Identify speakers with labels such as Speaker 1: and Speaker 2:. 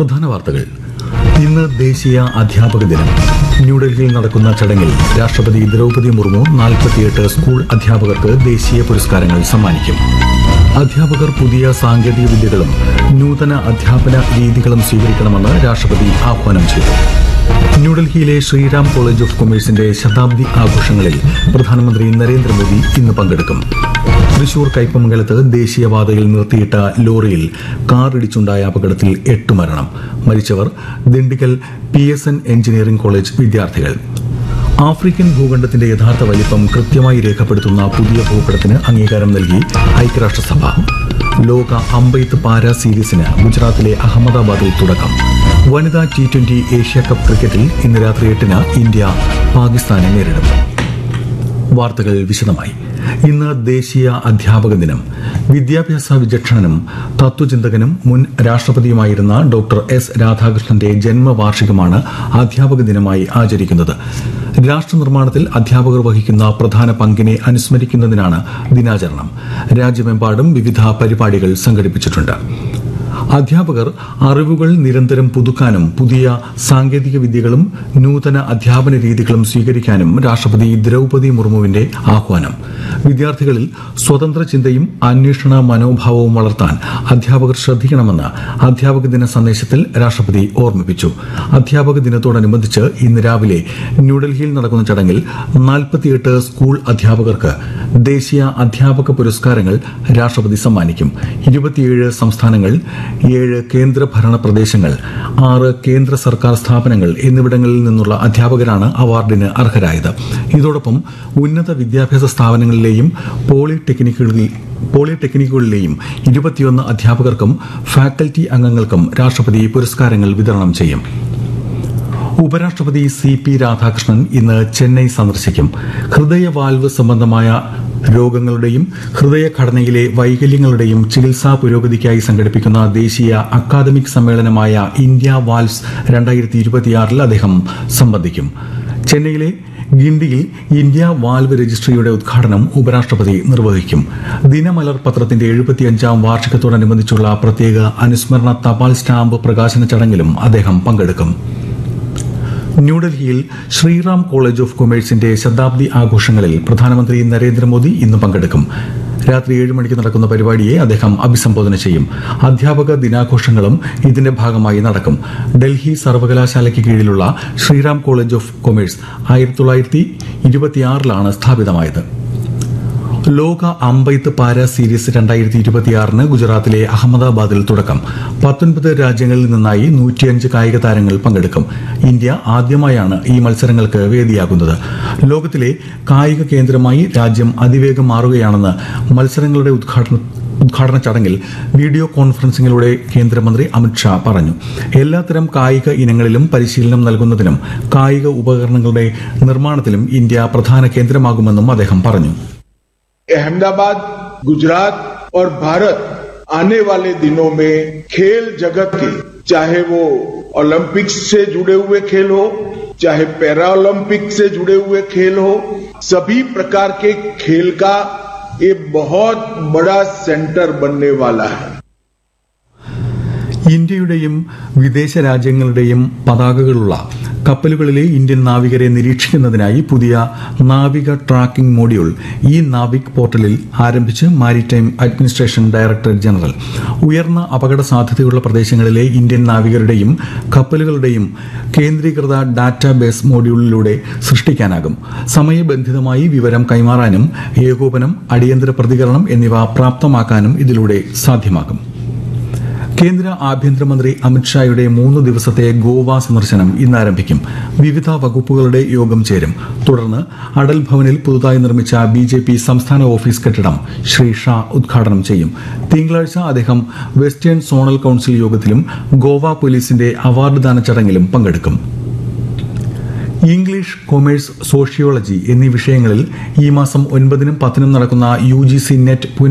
Speaker 1: പ്രധാന വാർത്തകൾ ഇന്ന് ദേശീയ അധ്യാപക ദിനം ന്യൂഡൽഹിയിൽ നടക്കുന്ന ചടങ്ങിൽ രാഷ്ട്രപതി ദ്രൗപദി മുർമു നാൽപ്പത്തിയെട്ട് സ്കൂൾ അധ്യാപകർക്ക് ദേശീയ പുരസ്കാരങ്ങൾ സമ്മാനിക്കും അധ്യാപകർ പുതിയ സാങ്കേതിക വിദ്യകളും നൂതന അധ്യാപന രീതികളും സ്വീകരിക്കണമെന്ന് രാഷ്ട്രപതി ആഹ്വാനം ചെയ്തു ന്യൂഡൽഹിയിലെ ശ്രീറാം കോളേജ് ഓഫ് കൊമേഴ്സിന്റെ ശതാബ്ദി ആഘോഷങ്ങളിൽ പ്രധാനമന്ത്രി നരേന്ദ്രമോദി ഇന്ന് പങ്കെടുക്കും തൃശൂർ കയ്പമംഗലത്ത് ദേശീയപാതയിൽ നിർത്തിയിട്ട ലോറിയിൽ കാർ ഇടിച്ചുണ്ടായ അപകടത്തിൽ എട്ട് മരണം മരിച്ചവർ Dindigul P S N engineering college വിദ്യാർത്ഥികൾ ആഫ്രിക്കൻ ഭൂഖണ്ഡത്തിന്റെ യഥാർത്ഥ വലിപ്പം കൃത്യമായി രേഖപ്പെടുത്തുന്ന പുതിയ ഭൂപടത്തിന് അംഗീകാരം നൽകി ഐക്യരാഷ്ട്രസഭ ലോക അമ്പെയ്ത്ത് പാര സീരീസിന് ഗുജറാത്തിലെ അഹമ്മദാബാദിൽ തുടക്കം വനിതാ ടി ട്വന്റി ഏഷ്യ കപ്പ് ക്രിക്കറ്റിൽ ഇന്ന് രാത്രി എട്ടിന് ഇന്ത്യ പാകിസ്ഥാനെ നേരിടും വാർത്തകൾ വിശദമായി ഇന്ന് ദേശീയ അധ്യാപക ദിനം വിദ്യാഭ്യാസ വിചക്ഷണനും തത്വചിന്തകനും മുൻ രാഷ്ട്രപതിയുമായിരുന്ന ഡോക്ടർ എസ് രാധാകൃഷ്ണന്റെ ജന്മവാർഷികമാണ് അധ്യാപക ദിനമായി ആചരിക്കുന്നത് രാഷ്ട്രനിർമ്മാണത്തിൽ അധ്യാപകർ വഹിക്കുന്ന പ്രധാന പങ്കിനെ അനുസ്മരിക്കുന്നതിനാണ് ദിനാചരണം രാജ്യമെമ്പാടും വിവിധ പരിപാടികൾ സംഘടിപ്പിച്ചിട്ടുണ്ട് അധ്യാപകർ അറിവുകൾ നിരന്തരം പുതുക്കാനും പുതിയ സാങ്കേതിക വിദ്യകളും നൂതന അധ്യാപന രീതികളും സ്വീകരിക്കാനും രാഷ്ട്രപതി ദ്രൗപദി മുർമുവിന്റെ ആഹ്വാനം വിദ്യാർത്ഥികളിൽ സ്വതന്ത്ര ചിന്തയും അന്വേഷണ മനോഭാവവും വളർത്താൻ അധ്യാപകർ ശ്രദ്ധിക്കണമെന്ന് അധ്യാപക ദിന സന്ദേശത്തിൽ രാഷ്ട്രപതി ഓർമ്മിപ്പിച്ചു അധ്യാപക ദിനത്തോടനുബന്ധിച്ച് ഇന്ന് രാവിലെ ന്യൂഡൽഹിയിൽ നടക്കുന്ന ചടങ്ങിൽ നാൽപ്പത്തിയെട്ട് സ്കൂൾ അധ്യാപകർക്ക് ദേശീയ അധ്യാപക പുരസ്കാരങ്ങൾ രാഷ്ട്രപതി സമ്മാനിക്കും ഇരുപത്തിയേഴ് സംസ്ഥാനങ്ങൾ ഏഴ് കേന്ദ്രഭരണ പ്രദേശങ്ങൾ ആറ് കേന്ദ്ര സർക്കാർ സ്ഥാപനങ്ങൾ എന്നിവിടങ്ങളിൽ നിന്നുള്ള അധ്യാപകരാണ് അവാർഡിന് അർഹരായത് ഇതോടൊപ്പം ഉന്നത വിദ്യാഭ്യാസ സ്ഥാപനങ്ങളിലെയും പോളിടെക്നിക്കുകളിൽ പോളിടെക്നിക്കുകളിലെയും ഇരുപത്തിയൊന്ന് അധ്യാപകർക്കും ഫാക്കൽറ്റി അംഗങ്ങൾക്കും രാഷ്ട്രപതി പുരസ്കാരങ്ങൾ വിതരണം ചെയ്യും ഉപരാഷ്ട്രപതി സി പി രാധാകൃഷ്ണൻ ഇന്ന് ചെന്നൈ സന്ദർശിക്കും ഹൃദയവാൽവ് സംബന്ധമായ രോഗങ്ങളുടെയും ഹൃദയഘടനയിലെ വൈകല്യങ്ങളുടെയും ചികിത്സാ പുരോഗതിക്കായി സംഘടിപ്പിക്കുന്ന ദേശീയ അക്കാദമിക് സമ്മേളനമായ ഇന്ത്യ വാൽവ്സ് രണ്ടായിരത്തി ഇരുപത്തിയാറിൽ അദ്ദേഹം സംബന്ധിക്കും ചെന്നൈയിലെ ഗിണ്ടിയിൽ ഇന്ത്യ വാൽവ് രജിസ്ട്രിയുടെ ഉദ്ഘാടനം ഉപരാഷ്ട്രപതി നിർവഹിക്കും ദിനമലർ പത്രത്തിന്റെ എഴുപത്തിയഞ്ചാം വാർഷികത്തോടനുബന്ധിച്ചുള്ള പ്രത്യേക അനുസ്മരണ തപാൽ സ്റ്റാമ്പ് പ്രകാശന ചടങ്ങിലും അദ്ദേഹം പങ്കെടുക്കും ന്യൂഡൽഹിയിൽ ശ്രീറാം കോളേജ് ഓഫ് കൊമേഴ്സിന്റെ ശതാബ്ദി ആഘോഷങ്ങളിൽ പ്രധാനമന്ത്രി നരേന്ദ്രമോദി ഇന്ന് പങ്കെടുക്കും രാത്രി ഏഴ് മണിക്ക് നടക്കുന്ന പരിപാടിയെ അദ്ദേഹം അഭിസംബോധന ചെയ്യും അധ്യാപക ദിനാഘോഷങ്ങളും ഇതിന്റെ ഭാഗമായി നടക്കും ഡൽഹി സർവകലാശാലയ്ക്ക് കീഴിലുള്ള ശ്രീറാം കോളേജ് ഓഫ് കൊമേഴ്സ് ആയിരത്തി തൊള്ളായിരത്തി ഇരുപത്തിയാറിലാണ് സ്ഥാപിതമായത് ലോക അമ്പെയ്ത്ത് പാര സീരീസ് രണ്ടായിരത്തി ഇരുപത്തിയാറിന് ഗുജറാത്തിലെ അഹമ്മദാബാദിൽ തുടക്കം പത്തൊൻപത് രാജ്യങ്ങളിൽ നിന്നായി നൂറ്റിയഞ്ച് കായിക താരങ്ങൾ പങ്കെടുക്കും ഇന്ത്യ ആദ്യമായാണ് ഈ മത്സരങ്ങൾക്ക് വേദിയാകുന്നത് ലോകത്തിലെ കായിക കേന്ദ്രമായി രാജ്യം അതിവേഗം മാറുകയാണെന്ന് മത്സരങ്ങളുടെ ഉദ്ഘാടന ഉദ്ഘാടന ചടങ്ങിൽ വീഡിയോ കോൺഫറൻസിംഗിലൂടെ കേന്ദ്രമന്ത്രി അമിത്ഷാ പറഞ്ഞു എല്ലാത്തരം കായിക ഇനങ്ങളിലും പരിശീലനം നൽകുന്നതിനും കായിക ഉപകരണങ്ങളുടെ നിർമ്മാണത്തിലും ഇന്ത്യ പ്രധാന കേന്ദ്രമാകുമെന്നും അദ്ദേഹം പറഞ്ഞു
Speaker 2: अहमदाबाद गुजरात और भारत आने वाले दिनों में खेल जगत के चाहे वो ओलंपिक्स से जुड़े हुए खेल हो चाहे पैरा ओलंपिक से जुड़े हुए खेल हो सभी प्रकार के खेल का ये बहुत बड़ा सेंटर बनने वाला है
Speaker 1: ഇന്ത്യയുടെയും വിദേശ രാജ്യങ്ങളുടെയും പതാകകളുള്ള കപ്പലുകളിലെ ഇന്ത്യൻ നാവികരെ നിരീക്ഷിക്കുന്നതിനായി പുതിയ നാവിക ട്രാക്കിംഗ് മോഡ്യൂൾ ഈ നാവിക് പോർട്ടലിൽ ആരംഭിച്ച് മാരിടൈം അഡ്മിനിസ്ട്രേഷൻ ഡയറക്ടർ ജനറൽ ഉയർന്ന അപകട സാധ്യതയുള്ള പ്രദേശങ്ങളിലെ ഇന്ത്യൻ നാവികരുടെയും കപ്പലുകളുടെയും കേന്ദ്രീകൃത ഡാറ്റാബേസ് മോഡ്യൂളിലൂടെ സൃഷ്ടിക്കാനാകും സമയബന്ധിതമായി വിവരം കൈമാറാനും ഏകോപനം അടിയന്തര പ്രതികരണം എന്നിവ പ്രാപ്തമാക്കാനും ഇതിലൂടെ സാധ്യമാകും കേന്ദ്ര ആഭ്യന്തരമന്ത്രി അമിത്ഷായുടെ മൂന്ന് ദിവസത്തെ ഗോവ സന്ദർശനം ഇന്ന് ആരംഭിക്കും വിവിധ വകുപ്പുകളുടെ യോഗം ചേരും തുടർന്ന് അടൽ ഭവനിൽ പുതുതായി നിർമ്മിച്ച ബി ജെ പി സംസ്ഥാന ഓഫീസ് കെട്ടിടം ശ്രീ ഷാ ഉദ്ഘാടനം ചെയ്യും തിങ്കളാഴ്ച അദ്ദേഹം വെസ്റ്റേൺ സോണൽ കൌൺസിൽ യോഗത്തിലും ഗോവ പോലീസിന്റെ അവാർഡ് ദാന ചടങ്ങിലും പങ്കെടുക്കും ഇംഗ്ലീഷ് കൊമേഴ്സ് സോഷ്യോളജി എന്നീ വിഷയങ്ങളിൽ ഈ മാസം ഒൻപതിനും പത്തിനും നടക്കുന്ന യു ജി സി നെറ്റ് പുനഃ